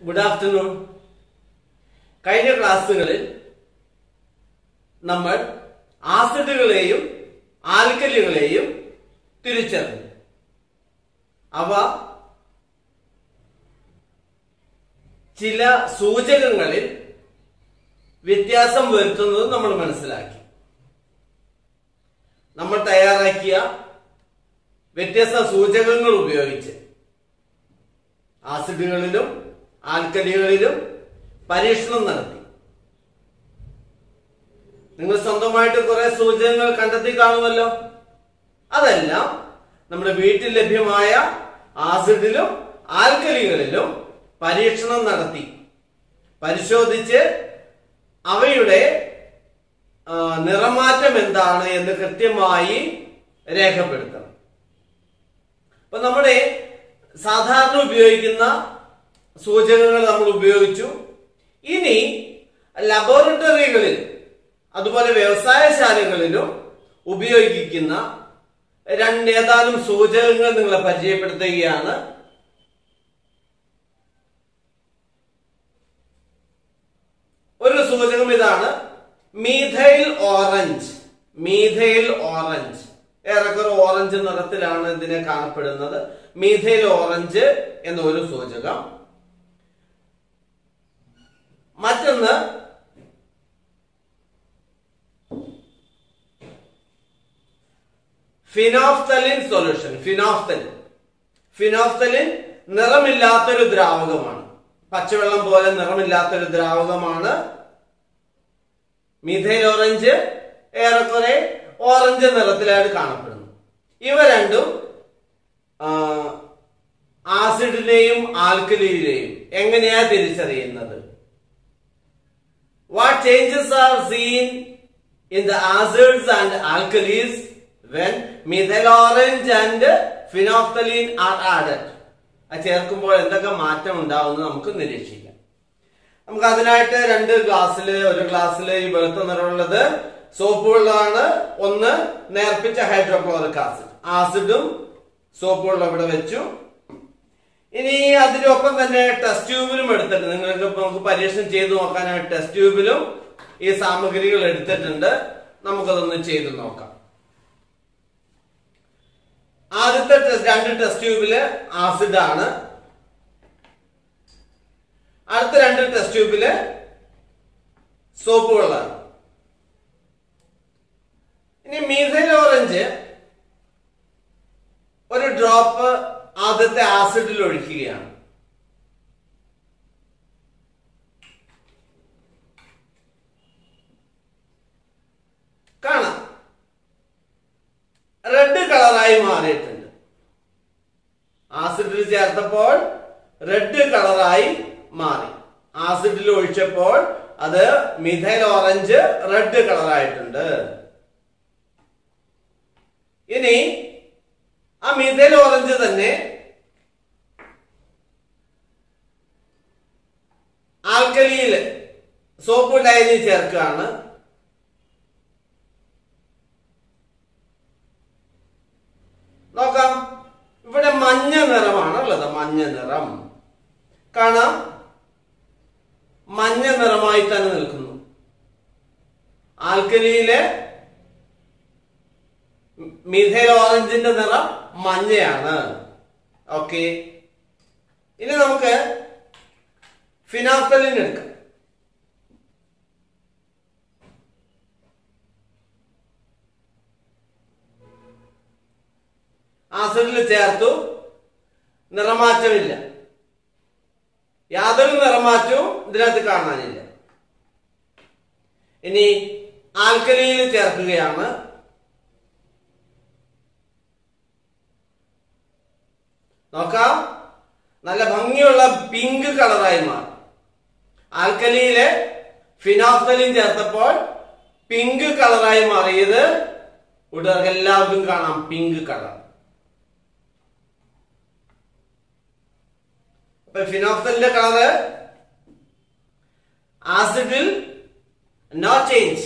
Good afternoon കഴിഞ്ഞ ക്ലാസ്സുകളിൽ നമ്മൾ ആസിഡുകളെയും ആൽക്കലികളെയും തിരിച്ചറിഞ്ഞു അവ ചില സൂചകങ്ങളിൽ വ്യത്യാസം വരുത്തുന്നത് നമ്മൾ മനസ്സിലാക്കി നമ്മൾ തയ്യാറാക്കിയ വ്യത്യസ്ത സൂചകങ്ങൾ ഉപയോഗിച്ച് ആസിഡുകളിലും ആൽക്കലികളിലും പരീക്ഷണം നടത്തി നിങ്ങൾ സ്വന്തമായിട്ട് കുറെ സൂചകങ്ങൾ കണ്ടെത്തി കാണുമല്ലോ അതെല്ലാം നമ്മുടെ വീട്ടിൽ ലഭ്യമായ ആസിഡിലും ആൽക്കലികളിലും പരീക്ഷണം നടത്തി പരിശോധിച്ച് അവയുടെ ആ, നിറമാറ്റം എന്താണ് എന്ന് കൃത്യമായി രേഖപ്പെടുത്തണം അപ്പൊ നമ്മുടെ സാധാരണ ഉപയോഗിക്കുന്ന സൂചകങ്ങൾ നമ്മൾ ഉപയോഗിച്ചു ഇനി ലബോറട്ടറികളിൽ അതുപോലെ വ്യവസായശാലകളിലും ഉപയോഗിക്കുന്ന രണ്ട് ഏതാനും സൂചകങ്ങൾ നിങ്ങളെ പരിചയപ്പെടുത്തുകയാണ് ഒരു സൂചകം ഇതാണ് മീഥൈൽ ഓറഞ്ച് മീഥൈൽ ഓറഞ്ച് ഏറെക്കുറെ ഓറഞ്ച് നിറത്തിലാണ് ഇതിനെ കാണപ്പെടുന്നത് മീഥൈൽ ഓറഞ്ച് എന്ന ഒരു സൂചകം മറ്റൊന്ന് ഫിനോഫ്തലിൻ സൊല്യൂഷൻ ഫിനോഫ്തലിൻ ഫിനോഫ്തലിൻ നിറമില്ലാത്തൊരു ദ്രാവകമാണ് പച്ചവെള്ളം പോലെ നിറമില്ലാത്തൊരു ദ്രാവകമാണ് മിഥൈൽ ഓറഞ്ച് ഏറെക്കുറെ ഓറഞ്ച് നിറത്തിലായിട്ട് കാണപ്പെടുന്നു ഇവ രണ്ടും ആ, ആസിഡിനെയും ആൽക്കലിയിലെയും എങ്ങനെയാ തിരിച്ചറിയുന്നത് what changes are seen in the acids and alkalis when methyl orange and phenolphthalein are added അത് ചേർക്കുമ്പോൾ എന്തൊക്കെ മാറ്റം ഉണ്ടാവുമെന്ന് നമുക്ക് നിരീക്ഷിക്കാം നമുക്ക് അതിനായിട്ട് രണ്ട് ഗ്ലാസ്സില് ഒരു ഗ്ലാസ്സില് ഈ വെളുത്ത നിറമുള്ളത് സോപ്പ് വെള്ളമാണ് ഒന്ന് നേർപ്പിച്ച ഹൈഡ്രോക്ലോറിക് ആസിഡ് ആസിഡും സോപ്പ് വെള്ളം ഇവിടെ വെച്ചു ഇനി അതിനൊപ്പം തന്നെ ടെസ്റ്റ് ട്യൂബിലും എടുത്തിട്ട് നിങ്ങൾക്ക് ഇപ്പൊ നമുക്ക് പരീക്ഷണം ചെയ്തു നോക്കാനായിട്ട് ടെസ്റ്റ് ട്യൂബിലും ഈ സാമഗ്രികൾ എടുത്തിട്ടുണ്ട് നമുക്കതൊന്ന് ചെയ്തു നോക്കാം ആദ്യത്തെ ടെസ്റ്റ് രണ്ട് ടെസ്റ്റ് ട്യൂബില് ആസിഡ് ആണ് അടുത്ത രണ്ട് ടെസ്റ്റ് ട്യൂബില് സോപ്പ് വെള്ളമാണ് ഇനി മീഥൈൽ ഓറഞ്ച് ഒരു ഡ്രോപ്പ് ആദ്യത്തെ ആസിഡിൽ ഒഴിക്കുകയാണ് കാണാം റെഡ് കളറായി മാറിയിട്ടുണ്ട് ആസിഡിൽ ചേർത്തപ്പോൾ റെഡ് കളറായി മാറി ആസിഡിൽ ഒഴിച്ചപ്പോൾ അത് മിഥൈൽ ഓറഞ്ച് റെഡ് കളറായിട്ടുണ്ട് ഇനി ആ മിഥൈൽ ഓറഞ്ച് തന്നെ ആൽക്കലിയിൽ സോപ്പ് ലൈനിൽ ചേർക്കുകയാണ് നോക്കാം ഇവിടെ മഞ്ഞ നിറമാണ് ഉള്ളത് മഞ്ഞ നിറം കാണാം മഞ്ഞ നിറമായി തന്നെ നിൽക്കുന്നു ആൽക്കലിയിലെ മിഥൈൽ ഓറഞ്ചിന്റെ നിറം മഞ്ഞയാണ് ഓക്കെ ഇനി നമുക്ക് ഫിനാഫ്തലിൻ എടുക്കാം ആസിഡിൽ ചേർത്തു നിറമാറ്റമില്ല യാതൊരു നിറമാറ്റവും ഇതിനകത്ത് കാണാനില്ല ഇനി ആൽക്കലിയിൽ ചേർക്കുകയാണ് നോക്കാം നല്ല ഭംഗിയുള്ള പിങ്ക് കളറായി മാറി ആൽക്കലിയിലെ ഫിനോഫ്തലിൻ ചേർത്തപ്പോൾ പിങ്ക് കളറായി മാറിയത് കൂട്ടുകാർക്ക് എല്ലാവർക്കും കാണാം പിങ്ക് കളർ അപ്പൊ ഫിനോഫ്തലിന്റെ കളറ് ആസിഡിൽ നോ ചേഞ്ച്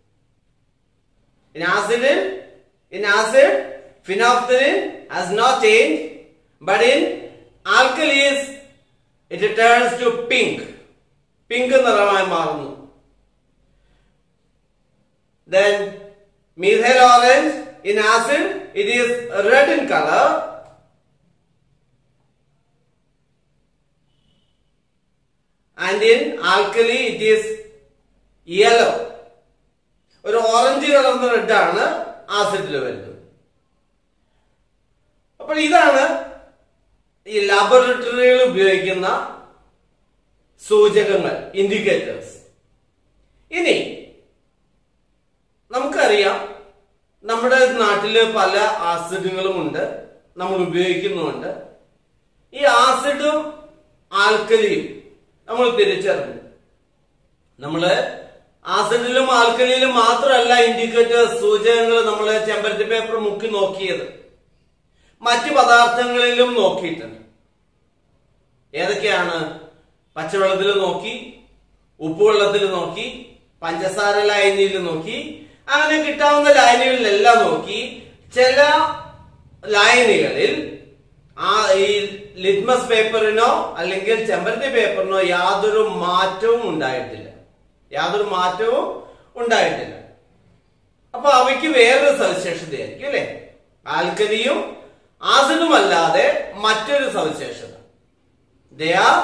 ഇൻ ആസിഡിൽ in acid phenolphthalein has no change but in alkalis it turns to pink pink നിറമായി മാറുന്നു then methyl orange in acid it is red in color and in alkali it is yellow ഒരു orange കളർന്ന red ആണ് ആസിഡിൽ വരുന്നത് അപ്പോൾ ഇതാണ് ഈ ലാബോറട്ടറികൾ ഉപയോഗിക്കുന്ന സൂചകങ്ങൾ ഇൻഡിക്കേറ്റേഴ്സ് ഇനി നമുക്കറിയാം നമ്മുടെ നാട്ടില് പല ആസിഡുകളും ഉണ്ട് നമ്മൾ ഉപയോഗിക്കുന്നുമുണ്ട് ഈ ആസിഡും ആൽക്കലിയും നമ്മൾ തിരിച്ചറിഞ്ഞു നമ്മള് ആസിഡിലും ആൽക്കലിയിലും മാത്രമല്ല ഇൻഡിക്കേറ്റേഴ്സ് സൂചകങ്ങൾ നമ്മൾ ചെമ്പരത്തി പേപ്പർ മുക്കി നോക്കിയത് മറ്റു പദാർത്ഥങ്ങളിലും നോക്കിയിട്ടുണ്ട് ഏതൊക്കെയാണ് പച്ചവെള്ളത്തിൽ നോക്കി ഉപ്പുവെള്ളത്തിൽ നോക്കി പഞ്ചസാര ലായനിയിൽ നോക്കി അങ്ങനെ കിട്ടാവുന്ന ലായനികളിലെല്ലാം നോക്കി ചില ലായനികളിൽ ആ ഈ ലിറ്റ്മസ് പേപ്പറിനോ അല്ലെങ്കിൽ ചെമ്പരത്തി പേപ്പറിനോ യാതൊരു മാറ്റവും ഉണ്ടായിട്ടില്ല യാതൊരു മാറ്റവും ഉണ്ടായിട്ടില്ല അപ്പൊ അവയ്ക്ക് വേറൊരു സവിശേഷതയായിരിക്കും അല്ലെ ആൽക്കലിയും ആസിഡും അല്ലാതെ മറ്റൊരു സവിശേഷത they are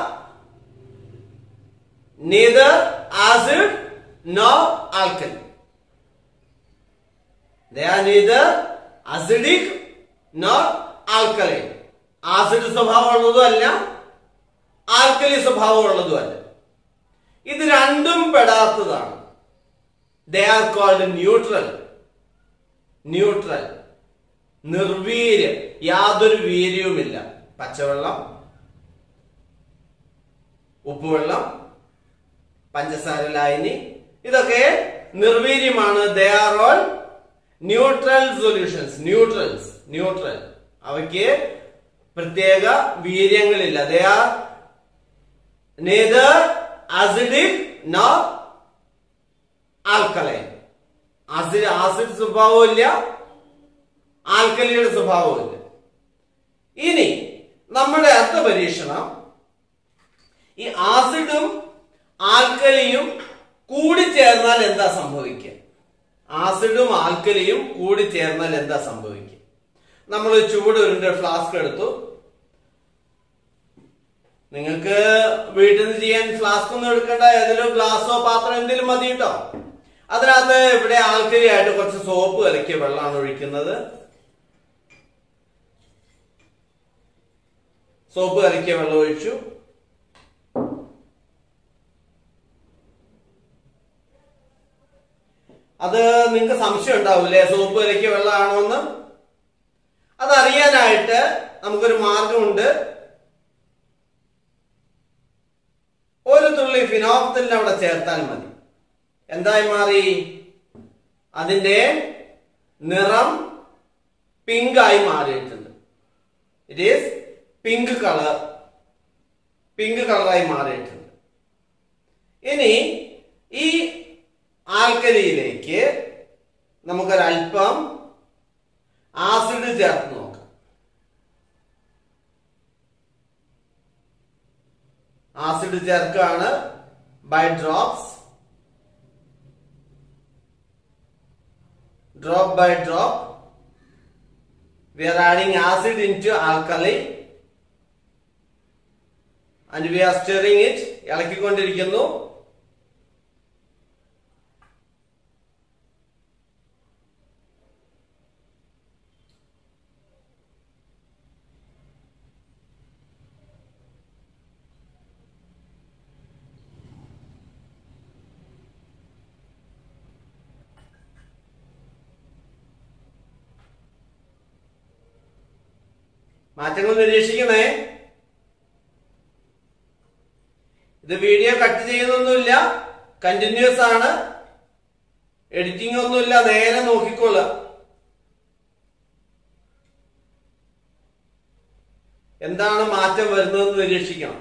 neither acid nor alkali. They are neither acidic nor alkaline. ആസിഡ് സ്വഭാവമുള്ളതും അല്ല ആൽക്കലി സ്വഭാവമുള്ളതും അല്ല ഇത് രണ്ടും പെടാത്തതാണ് they are called neutral neutral നിർവീര്യം യാതൊരു വീര്യവുമില്ല പച്ചവെള്ളം ഉപ്പുവെള്ളം പഞ്ചസാര ലായനി ഇതൊക്കെ നിർവീര്യമാണ് they are all neutral solutions neutrals neutral അവയ്ക്ക് പ്രത്യേക വീര്യങ്ങളില്ല they are neither acidic no alkaline acid acid സ്വഭാവവും ഇല്ല ആൽക്കലിയുടെ സ്വഭാവവും ഇല്ല ഇനി നമ്മുടെ അടുത്ത പരീക്ഷണം ഈ ആസിഡും ആൽക്കലിയും കൂടി ചേർന്നാൽ എന്താ സംഭവിക്കുക ആസിഡും ആൽക്കലിയും കൂടി ചേർന്നാൽ എന്താ സംഭവിക്കുക നമ്മൾ ചൂട് ഉരുണ്ട ഫ്ലാസ്ക് എടുത്തു നിങ്ങൾക്ക് വീട്ടിൽ നിന്ന് ചെയ്യാൻ ഫ്ലാസ്ക് ഒന്നും എടുക്കേണ്ട ഏതെങ്കിലും ഗ്ലാസോ പാത്രം എന്തെങ്കിലും മതി കേട്ടോ അതിനകത്ത് ഇവിടെ ആൽക്കലി ആയിട്ട് കുറച്ച് സോപ്പ് കലക്കിയ വെള്ളമാണ് ഒഴിക്കുന്നത് സോപ്പ് കലക്കിയ വെള്ളം ഒഴിച്ചു അത് നിങ്ങൾക്ക് സംശയം ഉണ്ടാവൂലേ സോപ്പ് കലക്കിയ വെള്ളമാണോ എന്ന് അതറിയാനായിട്ട് നമുക്കൊരു മാർഗമുണ്ട് ഒരു തുള്ളി ഫിനോപ്തലിൻ അവിടെ ചേർത്താൽ മതി എന്തായി മാറി അതിന്റെ നിറം പിങ്ക് ആയി മാറിയിട്ടുണ്ട് it is pink colour pink കളറായി മാറിയിട്ടുണ്ട് ഇനി ഈ ആൽക്കലിയിലേക്ക് നമുക്കൊരല്പം ആസിഡ് ചേർത്ത് നോക്കാം ആസിഡ് ചേർക്കാണ് by drops drop by drop we are adding acid into alkali and we are stirring it ഇളക്കിക്കൊണ്ടിരിക്കുന്നു മാറ്റങ്ങൾ നിരീക്ഷിക്കണേ ഇത് വീഡിയോ കട്ട് ചെയ്യുന്നൊന്നുമില്ല കണ്ടിന്യൂസ് ആണ് എഡിറ്റിംഗ് ഒന്നുമില്ല നേരെ നോക്കിക്കൊള്ളുക എന്താണ് മാറ്റം വരുന്നതെന്ന് നിരീക്ഷിക്കണം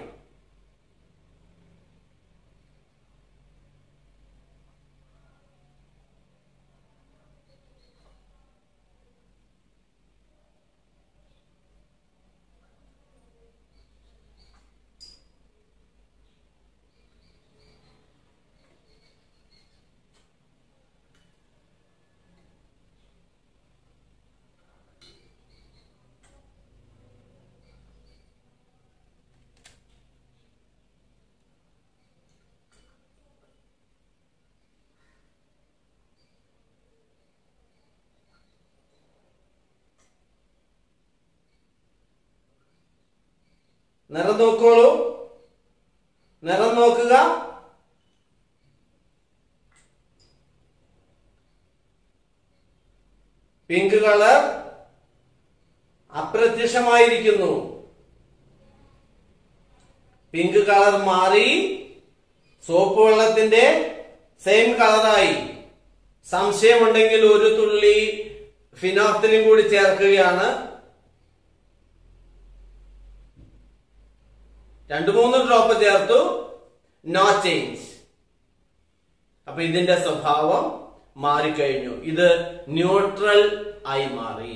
നിറം നോക്കോളൂ നിറം നോക്കുക പിങ്ക് കളർ അപ്രത്യക്ഷമായിരിക്കുന്നു പിങ്ക് കളർ മാറി സോപ്പ് വെള്ളത്തിന്റെ സെയിം കളറായി സംശയമുണ്ടെങ്കിൽ ഒരു തുള്ളി ഫിനോഫ്തലിൻ കൂടി ചേർക്കുകയാണ് രണ്ടു മൂന്ന് ഡ്രോപ്പ് ചേർത്തു നോ ചേഞ്ച് അപ്പൊ ഇതിന്റെ സ്വഭാവം മാറിക്കഴിഞ്ഞു ഇത് ന്യൂട്രൽ ആയി മാറി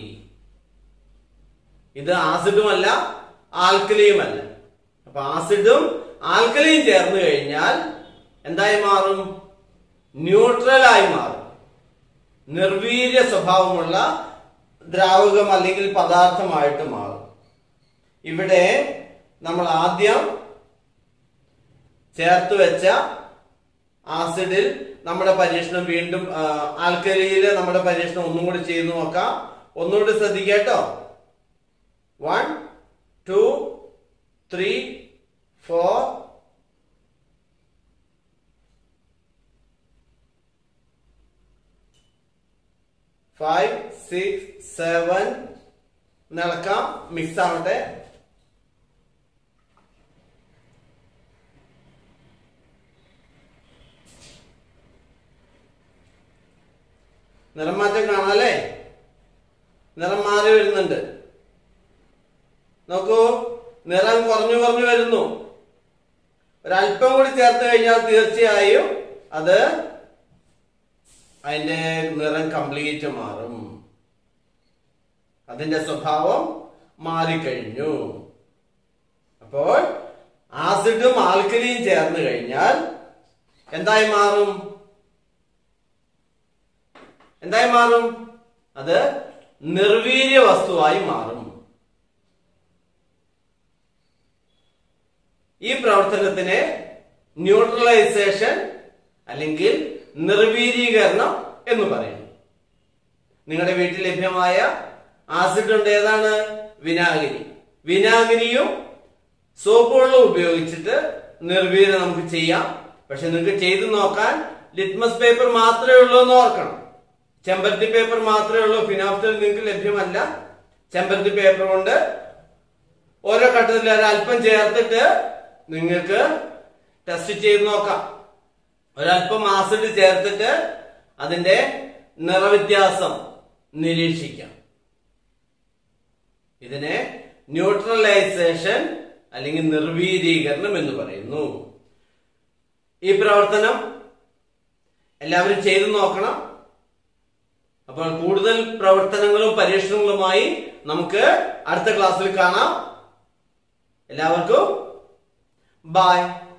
ഇത് ആസിഡുമല്ല ആൽക്കലിയുമല്ല അപ്പൊ ആസിഡും ആൽക്കലിയും ചേർന്ന് കഴിഞ്ഞാൽ എന്തായി മാറും ന്യൂട്രൽ ആയി മാറും നിർവീര്യ സ്വഭാവമുള്ള ദ്രാവകം അല്ലെങ്കിൽ പദാർത്ഥമായിട്ട് മാറും ഇവിടെ നമ്മൾ ആദ്യം ചേർത്ത് വെച്ച ആസിഡിൽ നമ്മുടെ പരീക്ഷണം വീണ്ടും ആൽക്കലിയില് നമ്മുടെ പരീക്ഷണം ഒന്നും കൂടി ചെയ്തു നോക്കാം ഒന്നുകൂടി ശ്രദ്ധിക്കട്ടോ one two three four five six seven നിളക്കാം മിക്സ് ആവട്ടെ നിറം മാറ്റം കാണാല്ലേ നിറം മാറി വരുന്നുണ്ട് നോക്കൂ നിറം കുറഞ്ഞു കുറഞ്ഞു വരുന്നു ഒരല്പം കൂടി ചേർത്ത് കഴിഞ്ഞാൽ തീർച്ചയായും അത് അതിന്റെ നിറം കംപ്ലീറ്റ് മാറും അതിന്റെ സ്വഭാവം മാറിക്കഴിഞ്ഞു അപ്പോൾ ആസിഡും ആൽക്കലിയും ചേർന്ന് കഴിഞ്ഞാൽ എന്തായി മാറും എന്തായി മാറും അത് നിർവീര്യ വസ്തുവായി മാറും ഈ പ്രവർത്തനത്തിന് ന്യൂട്രലൈസേഷൻ അല്ലെങ്കിൽ നിർവീരീകരണം എന്ന് പറയുന്നു നിങ്ങളുടെ വീട്ടിൽ ലഭ്യമായ ആസിഡ് ഉണ്ട് ഏതാണ് വിനാഗിരി വിനാഗിരിയും സോപ്പ് വെള്ളം ഉപയോഗിച്ചിട്ട് നിർവീര്യം നമുക്ക് ചെയ്യാം പക്ഷെ നിങ്ങൾക്ക് ചെയ്തു നോക്കാൻ ലിറ്റ്മസ് പേപ്പർ മാത്രമേ ഉള്ളൂ എന്ന് ഓർക്കണം ചെമ്പരത്തി പേപ്പർ മാത്രമേ ഉള്ളൂ ഫിനാഫ്റ്റൽ നിങ്ങൾക്ക് ലഭ്യമല്ല ചെമ്പരത്തി പേപ്പർ കൊണ്ട് ഓരോ ഘട്ടത്തിൽ ഒരല്പം ചേർത്തിട്ട് നിങ്ങൾക്ക് ടെസ്റ്റ് ചെയ്ത് നോക്കാം ഒരല്പം ആസിഡ് ചേർത്തിട്ട് അതിന്റെ നിറവ്യത്യാസം നിരീക്ഷിക്കാം ഇതിനെ ന്യൂട്രലൈസേഷൻ അല്ലെങ്കിൽ നിർവീരീകരണം എന്ന് പറയുന്നു ഈ പ്രവർത്തനം എല്ലാവരും ചെയ്തു നോക്കണം അപ്പോൾ കൂടുതൽ പ്രവർത്തനങ്ങളും പരീക്ഷണങ്ങളുമായി നമുക്ക് അടുത്ത ക്ലാസ്സിൽ കാണാം എല്ലാവർക്കും ബായ്